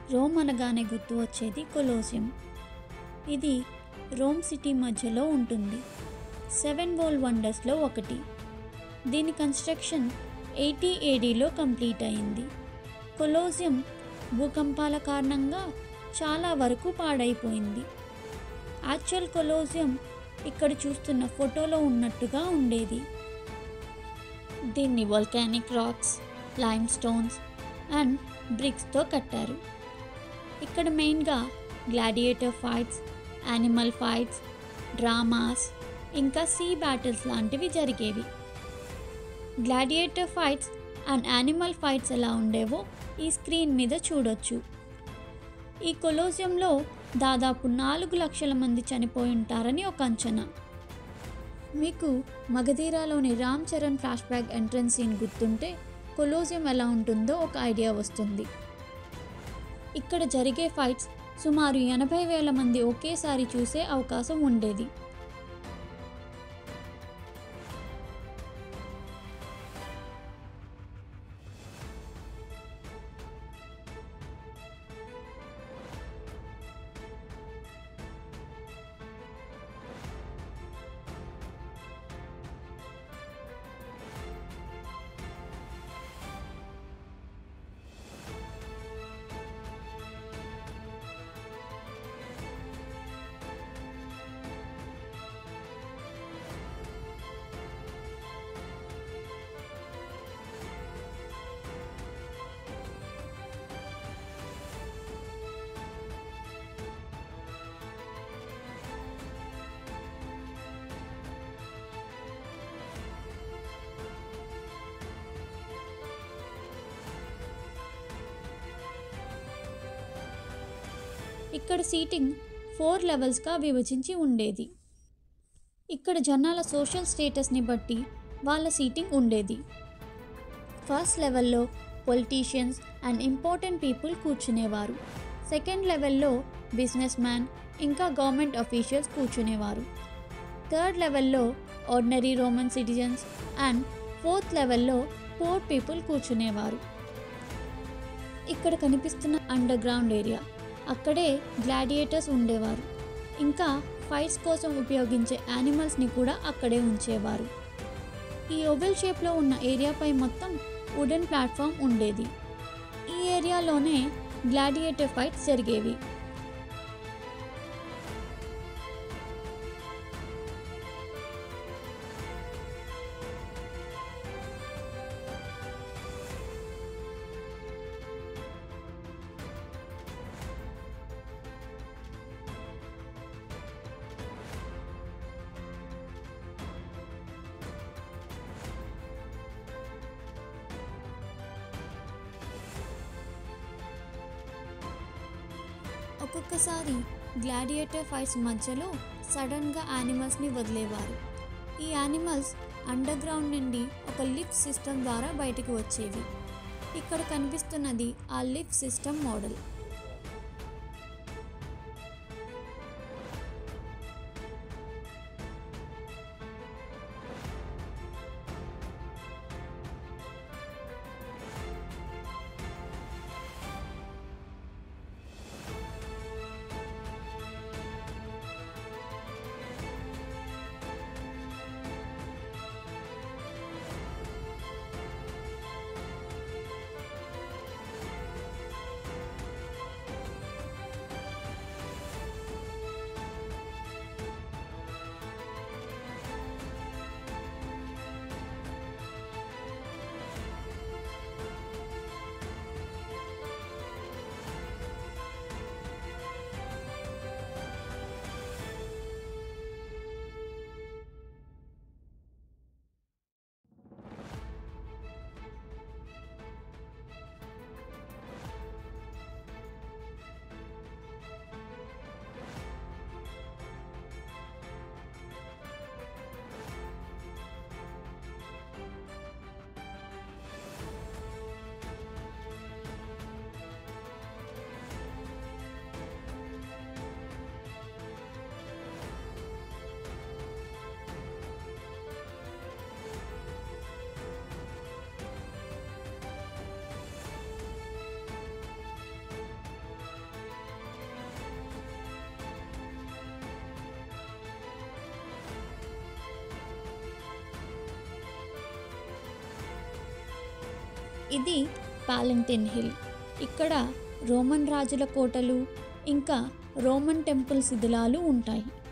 Rome అనగానే గుర్తు వచ్చేది కొలోసియం ఇది రోమ్ సిటీ మధ్యలో ఉంటుంది సెవెన్ వరల్డ్ వండర్స్లో ఒకటి దీని కన్స్ట్రక్షన్ ఎయిటీ ఏడీలో కంప్లీట్ అయింది కొలోసియం భూకంపాల కారణంగా చాలా వరకు పాడైపోయింది యాక్చువల్ కొలోసియం ఇక్కడ చూస్తున్న ఫోటోలో ఉన్నట్టుగా ఉండేది దీన్ని volcanic rocks limestones and బ్రిక్స్తో కట్టారు ఇక్కడ మెయిన్గా gladiator fights animal fights dramas ఇంకా సీ బ్యాటిల్స్ లాంటివి జరిగేవి gladiator fights and animal fights ఎలా ఉండేవో ఈ స్క్రీన్ మీద చూడొచ్చు ఈ కొలోసియంలో దాదాపు నాలుగు లక్షల మంది చనిపోయి ఉంటారని ఒక అంచనా మీకు మగధీరాలోని Ram Charan flashback entrance scene గుర్తుంటే కొలోసియం ఎలా ఉంటుందో ఒక ఐడియా వస్తుంది ఇక్కడ జరిగే ఫైట్స్ సుమారు ఎనభై వేల మంది ఒకేసారి చూసే అవకాశం ఉండేది ఇక్కడ సీటింగ్ ఫోర్ లెవెల్స్గా విభజించి ఉండేది ఇక్కడ జనాల సోషల్ స్టేటస్ని బట్టి వాళ్ళ సీటింగ్ ఉండేది ఫస్ట్ లెవెల్లో పొలిటీషియన్స్ అండ్ ఇంపార్టెంట్ పీపుల్ కూర్చునేవారు సెకండ్ లెవెల్లో బిజినెస్ మ్యాన్ ఇంకా గవర్నమెంట్ అఫీషియల్స్ కూర్చునేవారు థర్డ్ లెవెల్లో ordinary Roman citizens and fourth లెవెల్లో పోర్ పీపుల్ కూర్చునేవారు ఇక్కడ కనిపిస్తున్న అండర్ గ్రౌండ్ ఏరియా అక్కడే గ్లాడియేటర్స్ ఉండేవారు ఇంకా ఫైట్స్ కోసం ఉపయోగించే యానిమల్స్ని కూడా అక్కడే ఉంచేవారు ఈ ఓవెల్ షేప్లో ఉన్న ఏరియాపై మొత్తం వుడెన్ ప్లాట్ఫామ్ ఉండేది ఈ ఏరియాలోనే గ్లాడియేటర్ ఫైట్స్ జరిగేవి ఒక్కొక్కసారి గ్లాడియేటర్ ఫైట్స్ మధ్యలో సడన్గా యానిమల్స్ని వదిలేవారు ఈ యానిమల్స్ అండర్ గ్రౌండ్ నుండి ఒక లిఫ్ట్ సిస్టమ్ ద్వారా బయటకు వచ్చేవి ఇక్కడ కనిపిస్తున్నది ఆ లిఫ్ట్ సిస్టమ్ మోడల్ ఇది పాలెంటిన్ హిల్ ఇక్కడ రోమన్ రాజుల కోటలు ఇంకా రోమన్ టెంపుల్ శిథిలాలు ఉంటాయి